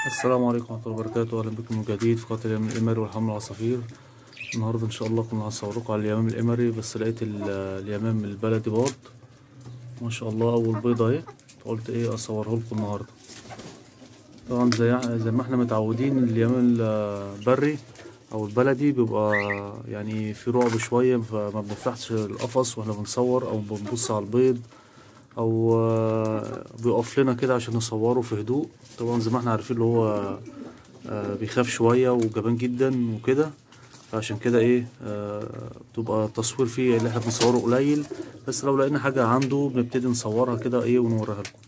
السلام عليكم ورحمة الله وبركاته أهلا بكم من جديد في قناة اليمن الإمري والحمل العصافير النهاردة إن شاء الله كنا هصوركم على اليمام الإمري بس لقيت ال- اليمام البلدي باض ما شاء الله أول بيضة أهي فقلت إيه أصوره لكم النهاردة طبعا زي زي ما احنا متعودين اليمام البري أو البلدي بيبقى يعني في رعب شوية فما بنفتحش القفص واحنا بنصور أو بنبص على البيض او آه، بيقف لنا كده عشان نصوره في هدوء طبعا زي ما احنا عارفين اللي هو آه، بيخاف شوية وجبان جدا وكده فعشان كده ايه آه، بتبقى التصوير فيه اللي احنا بنصوره قليل بس لو لقينا حاجة عنده بنبتدي نصورها كده ايه ونوريها لكم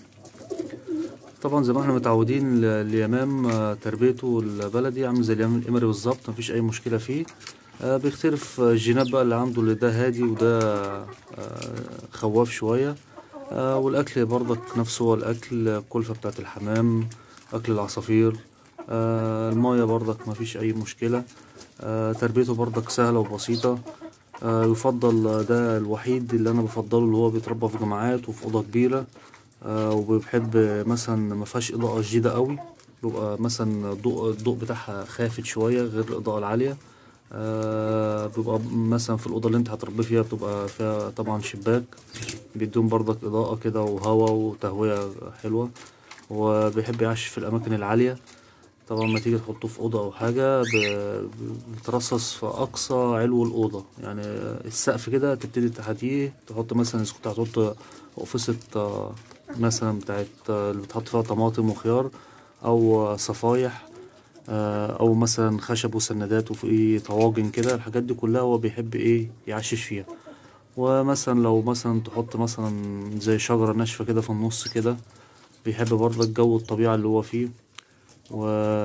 طبعا زي ما احنا متعودين ال- اليمام آه، تربيته البلدي عامل زي اليمام الامري بالظبط مفيش اي مشكلة فيه آه، بيختلف الجينات بقى اللي عنده اللي ده هادي وده آه، خواف شوية آه، والاكل برضك نفسه هو الاكل الكلفة بتاعت الحمام اكل العصافير آه، المية برضك مفيش اي مشكلة آه، تربيته برضك سهلة وبسيطة آه، يفضل ده الوحيد اللي انا بفضله اللي هو بيتربى في جماعات وفي اوضة كبيرة آه، وبيحب مثلا مفيهاش اضاءة شديدة قوي بيبقى مثلا الضوء الضوء بتاعها خافت شوية غير الإضاءة العالية آه بيبقى مثلا في الأوضة اللي أنت هتربيه فيها بتبقى فيها طبعا شباك بيديهم برضك إضاءة كده وهوا وتهوية حلوة وبيحب يعيش في الأماكن العالية طبعا لما تيجي تحطه في أوضة أو حاجة ب- بيترصص في أقصى علو الأوضة يعني السقف كده تبتدي تحتيه تحط مثلا إذا كنت هتحط قفصة آه، مثلا بتاعت آه، اللي بتحط فيها طماطم وخيار أو آه، صفايح آه، او مثلا خشب وسندات وفي طواجن كده الحاجات دي كلها هو بيحب ايه يعشش فيها ومثلا لو مثلا تحط مثلا زي شجرة ناشفة كده في النص كده بيحب برضه الجو الطبيعي اللي هو فيه و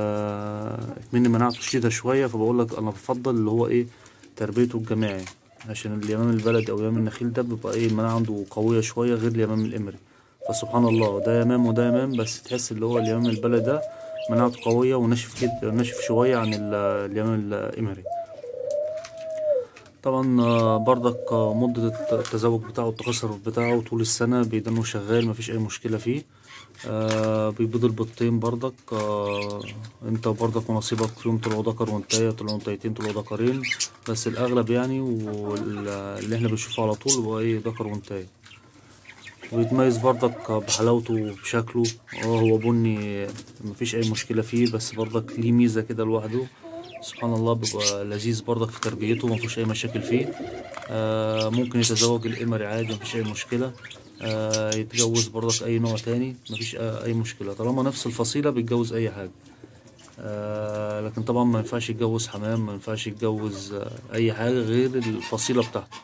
مني مناعته شديدة شوية فبقول لك انا بفضل اللي هو ايه تربيته الجماعي عشان اليمام البلدي او يمام النخيل ده بيبقى ايه المناعة عنده قوية شوية غير اليمام الامري فسبحان الله ده يمام وده يمام بس تحس اللي هو اليمام البلدي ده مناعته قوية وناشف جدا ناشف شوية عن ال- اليمام الإمري طبعا آه، برضك آه، مدة الت- التزاوج بتاعه التكاثر بتاعه طول السنة بيدنه شغال مفيش أي مشكلة فيه آه بيبيض البيضتين برضك آه انت برضك ونصيبك فيهم طلعوا ذكر وانتاية طلعوا انتايتين طلعوا ذكرين بس الأغلب يعني واللي احنا بنشوفه على طول هو ايه ذكر وانتاية ويتميز برضك بحلاوته وبشكله اه هو بني مفيش اي مشكلة فيه بس برضك ليه ميزة كده لوحده سبحان الله بيبقى لذيذ برضك في تربيته مفيش اي مشاكل فيه آه ممكن يتزوج القمري عادي مفيش اي مشكلة آه يتجوز برضك اي نوع تاني مفيش آه اي مشكلة طالما نفس الفصيلة بيتجوز اي حاجة آه لكن طبعا ما ينفعش يتجوز حمام ما ينفعش يتجوز آه اي حاجة غير الفصيلة بتاعته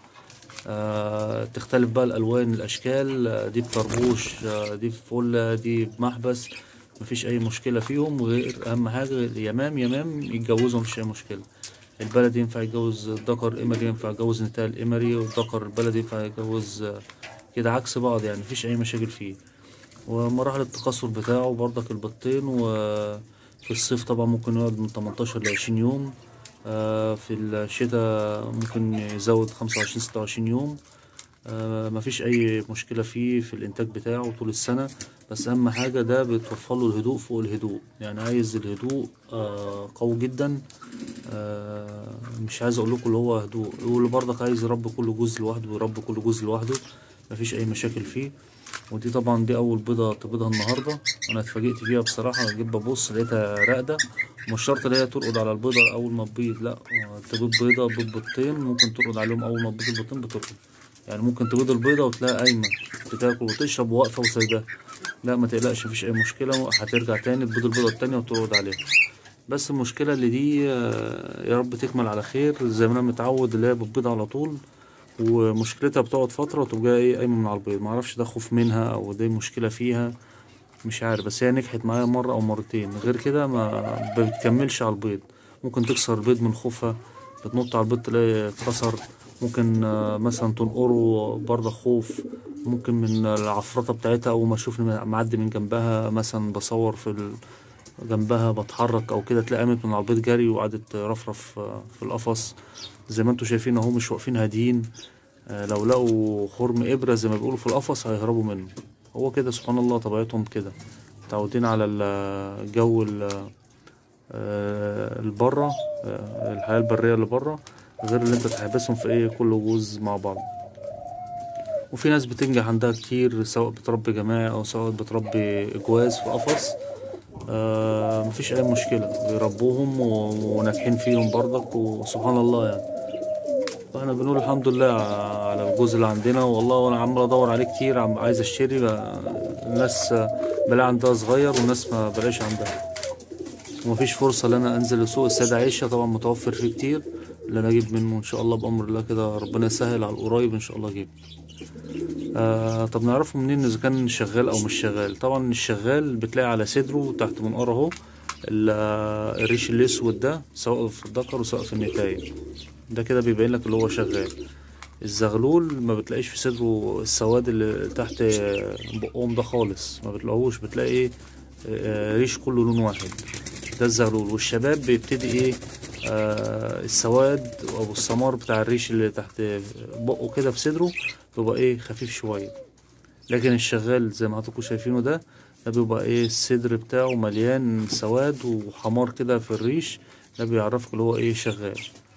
آه تختلف بقى الالوان الاشكال آه دي بطربوش آه دي بفله دي بمحبس مفيش اي مشكله فيهم غير اهم حاجه اليمام يمام يتجوزوا مفيش اي مشكله البلدي ينفع يتجوز ذكر امري ينفع يتجوز نتاع الامري والذكر البلدي ينفع يتجوز آه، كده عكس بعض يعني مفيش اي مشاكل فيه ومراحل التكاثر بتاعه برضك البطين وفي الصيف طبعا ممكن يقعد من 18 ل 20 يوم آه، في الشتاء ممكن يزود 25 26 يوم آه، مفيش أي مشكلة فيه في الإنتاج بتاعه طول السنة بس أهم حاجة ده بتوفر له الهدوء فوق الهدوء يعني عايز الهدوء آه، قوي جدا آه، مش عايز أقول لكم اللي هو هدوء واللي برضك عايز يربي كل جزء لوحده ويربي كل جزء لوحده مفيش أي مشاكل فيه ودي طبعا دي أول بيضة تبيضها النهاردة أنا اتفاجئت فيها بصراحة أنا جيت ببص لقيتها راقدة مش شرط ان هي ترقد على البيضة أول ما تبيض لأ تبيض بيضة بيض بيضتين ممكن ترقد عليهم أول ما تبيض البيضتين بترقد يعني ممكن تبيض البيضة وتلاقي قايمة بتاكل وتشرب واقفة وسايباها لا ما تقلقش مفيش أي مشكلة هترجع تاني تبيض البيضة التانية وترقد عليها بس المشكلة اللي دي آه، يا رب تكمل على خير زي ما أنا متعود اللي هي بتبيض على طول ومشكلتها بتقعد فترة وتبقى ايه قايمة من على البيض معرفش ده خوف منها أو دي مشكلة فيها مش عارف بس هي نجحت معايا مرة أو مرتين غير كده ما بتكملش على البيض ممكن تكسر البيض من خوفها بتنط على البيض تلاقي اتكسر ممكن آه، مثلا تنقره برضه خوف ممكن من العفرطة بتاعتها أول ما أشوفني معدي من جنبها مثلا بصور في ال... جنبها بتحرك أو كده تلاقي قامت من على البيض جري وقعدت رفرف آه، في القفص زي ما انتوا شايفين اهو مش واقفين هاديين آه، لو لقوا خرم إبرة زي ما بيقولوا في القفص هيهربوا منه هو كده سبحان الله طبيعتهم كده متعودين على ال- الجو ال- آه، البرة آه، الحياة البرية اللي بره غير اللي انت تحبسهم في ايه كل جوز مع بعض وفي ناس بتنجح عندها كتير سواء بتربي جماعي او سواء بتربي جواز في قفص آه مفيش اي مشكلة بيربوهم و- وناجحين فيهم برضك وسبحان الله يعني فاحنا بنقول الحمد لله على الجوز اللي عندنا والله وانا عمال ادور عليه كتير عم عايز اشتري بقى الناس بلاقي عندها صغير والناس ما بلاقيش عندها ومفيش فرصة ان انا انزل لسوق السيدة عيشة طبعا متوفر فيه كتير اللي انا اجيب منه ان شاء الله بامر الله كده ربنا يسهل على القريب ان شاء الله اجيب آه طب نعرفه منين اذا كان شغال او مش شغال طبعا الشغال بتلاقي على صدره تحت منقار اهو ال- آه، الريش الاسود ده سواء في الذكر وسواء في النتاية ده كده بيبين لك اللي هو شغال الزغلول ما بتلاقيش في صدره السواد اللي تحت بقهم ده خالص ما بتلاقوش بتلاقي ايه آه، ريش كله لون واحد ده الزغلول والشباب بيبتدي ايه آه السواد او السمار بتاع الريش اللي تحت بقه كده في صدره بيبقى ايه خفيف شويه لكن الشغال زي ما حضراتكم شايفينه ده ده بيبقى ايه الصدر بتاعه مليان سواد وحمار كده في الريش ده بيعرفك اللي هو ايه شغال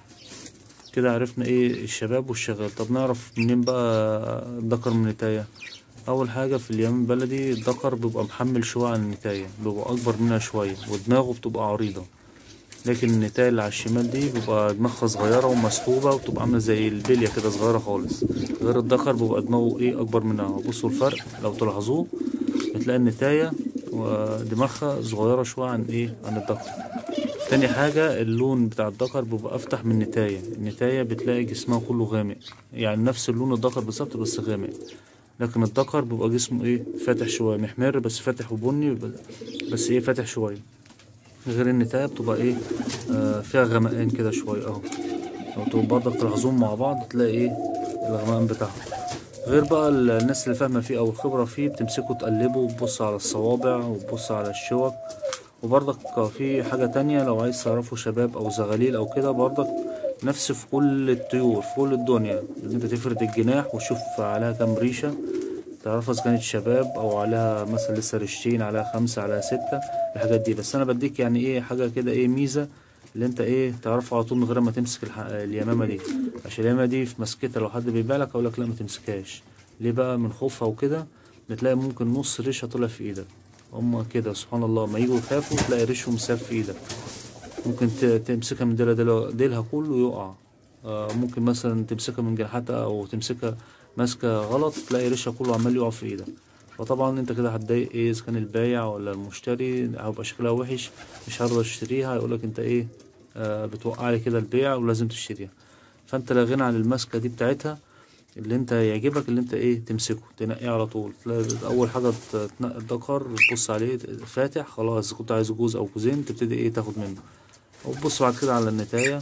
كده عرفنا ايه الشباب والشغال طب نعرف منين بقى الذكر من النتاية اول حاجة في اليمن البلدي الذكر بيبقى محمل شوية عن النتاية بيبقى اكبر منها شوية ودماغه بتبقى عريضة لكن النتاية اللي على الشمال دي بيبقى دماغها صغيرة ومسحوبة وبتبقى عاملة زي البلية كده صغيرة خالص غير الذكر بيبقى دماغه ايه اكبر منها بصوا الفرق لو تلاحظوه بتلاقي النتاية ودماغها صغيرة شوية عن ايه عن الذكر تاني حاجة اللون بتاع الذكر بيبقى أفتح من النتاية النتاية بتلاقي جسمها كله غامق يعني نفس اللون الذكر بالظبط بس غامق لكن الذكر بيبقى جسمه ايه فاتح شوية محمر بس فاتح وبني بس ايه فاتح شوية غير النتاية بتبقى ايه آه فيها غمقان كده شوية اهو لو تبقوا برضك تلاحظوهم مع بعض تلاقي ايه الغمقان بتاعهم غير بقى ال- الناس اللي فاهمة فيه أو الخبرة فيه بتمسكه تقلبه وتبص على الصوابع وتبص على الشوك وبرضك في حاجة تانية لو عايز تعرفوا شباب أو زغاليل أو كده برضك نفس في كل الطيور في كل الدنيا إن أنت تفرد الجناح وتشوف عليها كام ريشة تعرفها إذا كانت شباب أو عليها مثلا لسه ريشتين عليها خمسة عليها ستة الحاجات دي بس أنا بديك يعني إيه حاجة كده إيه ميزة اللي أنت إيه تعرفها على طول من غير ما تمسك الح... اليمامة دي عشان اليمامة دي في مسكتها لو حد بيبيع لك أقول لك لا ما تمسكهاش ليه بقى من خوفها وكده بتلاقي ممكن نص ريشة طلع في إيدك هما كده سبحان الله ما يجوا يخافوا تلاقي ريشهم ساب في ايدك ممكن ت- تمسكها من ديلها ديلها, ديلها كله يقع آه، ممكن مثلا تمسكها من جناحاتها او تمسكها ماسكة غلط تلاقي ريشها كله عمال يقع في ايدك فطبعا انت كده هتضايق ايه اذا كان البايع ولا المشتري هيبقى شكلها وحش مش هرضى اشتريها هيقولك انت ايه آه بتوقع لي كده البيع ولازم تشتريها فانت لا غنى عن الماسكة دي بتاعتها اللي انت يعجبك اللي انت ايه تمسكه تنقيه على طول تلاقي اول حاجه ت- تنقي الدكر تبص عليه فاتح خلاص كنت عايز جوز او جوزين تبتدي ايه تاخد منه وتبص بعد كده على النتايه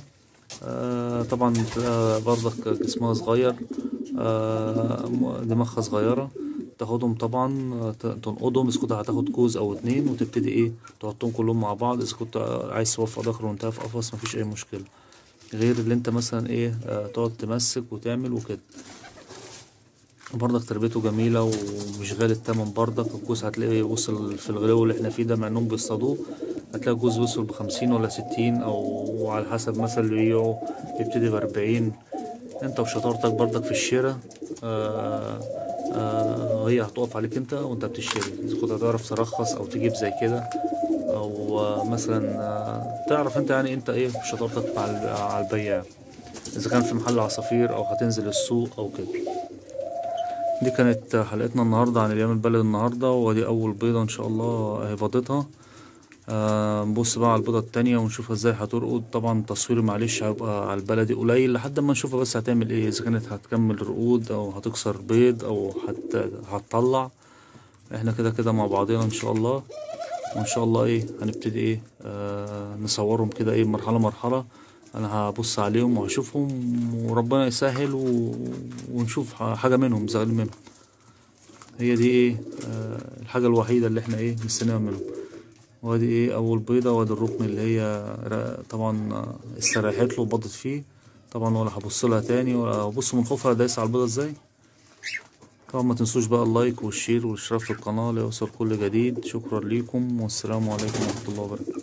آه طبعا تلاقي برضك جسمها صغير آه م- دماغها صغيره تاخدهم طبعا آه، ت- تنقضهم اذا كنت هتاخد كوز او اتنين وتبتدي ايه تحطهم كلهم مع بعض اذا كنت عايز توفق ذكر وانت في قفص مفيش اي مشكله غير اللي انت مثلا ايه آه تقعد تمسك وتعمل وكده برضك تربيته جميلة ومش غالي التمن برضك الجوز هتلاقيه وصل في الغلو اللي احنا فيه ده مع انهم بيصطادوه هتلاقي الجوز وصل بخمسين ولا ستين او على حسب مثلا اللي بيبيعه يبتدي بأربعين انت وشطارتك برضك في الشراء آه آه هي هتقف عليك انت وانت بتشتري اذا كنت هتعرف ترخص او تجيب زي كده او آه مثلا آه تعرف انت يعني انت ايه شطارتك مع الب- على البياع اذا كان في محل عصافير او هتنزل السوق او كده دي كانت حلقتنا النهاردة عن اليوم البلد النهاردة ودي أول بيضة إن شاء الله أهي بيضتها آه نبص بقى على البيضة التانية ونشوفها ازاي هترقد طبعا تصويري معلش هيبقى على البلدي قليل لحد ما نشوفها بس هتعمل ايه إذا كانت هتكمل رقود أو هتكسر بيض أو هت... هتطلع احنا كده كده مع بعضنا إن شاء الله وإن شاء الله ايه هنبتدي ايه آه نصورهم كده ايه مرحلة مرحلة انا هبص عليهم وهشوفهم وربنا يسهل و... ونشوف ح- حاجة منهم زغل منهم هي دي ايه آه الحاجة الوحيدة اللي احنا ايه مستنيها منهم وادي ايه اول بيضة وادي الركن اللي هي را- طبعا آه، استريحت له وبضت فيه طبعا ولا هبص لها تاني ولا هبص من خوفها دايس على البيضة ازاي طبعا ما تنسوش بقى اللايك والشير والاشتراك في القناة ليوصل كل جديد شكرا ليكم والسلام عليكم ورحمة الله وبركاته